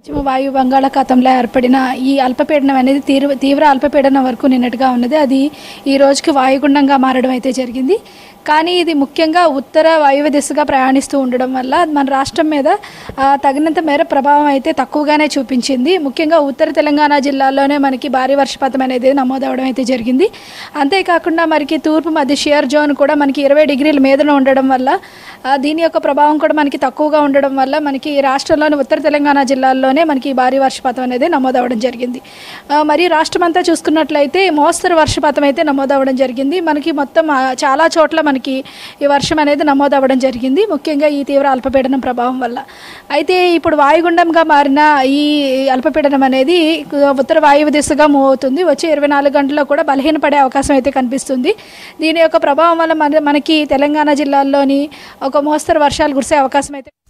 పశ్చిమ వాయు బంగాళాఖాతంలో ఏర్పడిన ఈ అల్పపీడనం అనేది తీవ్ర తీవ్ర అల్పపీడనం వరకు నిన్నట్టుగా ఉన్నది అది ఈ రోజుకి వాయుగుండంగా మారడం అయితే జరిగింది కానీ ఇది ముఖ్యంగా ఉత్తర వాయువ్య దిశగా ప్రయాణిస్తూ ఉండడం వల్ల మన రాష్ట్రం మీద ఆ, తగినంత మేర ప్రభావం అయితే తక్కువగానే చూపించింది ముఖ్యంగా ఉత్తర తెలంగాణ జిల్లాల్లోనే మనకి భారీ వర్షపాతం అనేది నమోదవడం అయితే జరిగింది అంతేకాకుండా మనకి తూర్పు మధ్య షియర్ జోన్ కూడా మనకి ఇరవై డిగ్రీల మీదన ఉండడం వల్ల ఆ, దీని యొక్క ప్రభావం కూడా మనకి తక్కువగా ఉండడం వల్ల మనకి ఈ రాష్ట్రంలోని ఉత్తర తెలంగాణ జిల్లాల్లోనే మనకి భారీ వర్షపాతం అనేది నమోదవడం జరిగింది ఆ, మరి రాష్ట్రం అంతా చూసుకున్నట్లయితే మోస్తరు వర్షపాతం అయితే నమోదవడం జరిగింది మనకి మొత్తం ఆ, చాలా చోట్ల మనకి ఈ వర్షం అనేది నమోదవడం జరిగింది ముఖ్యంగా ఈ తీవ్ర అల్పపీడనం ప్రభావం వల్ల అయితే ఇప్పుడు వాయుగుండంగా మారిన ఈ అల్పపీడనం అనేది ఉత్తర వాయువు దిశగా మూవ్ అవుతుంది వచ్చే ఇరవై నాలుగు గంటల్లో కూడా బలహీనపడే అవకాశం అయితే కనిపిస్తుంది దీని యొక్క ప్రభావం వల్ల మన మనకి తెలంగాణ జిల్లాల్లోని ఒక మోస్తరు వర్షాలు కురిసే అవకాశం అయితే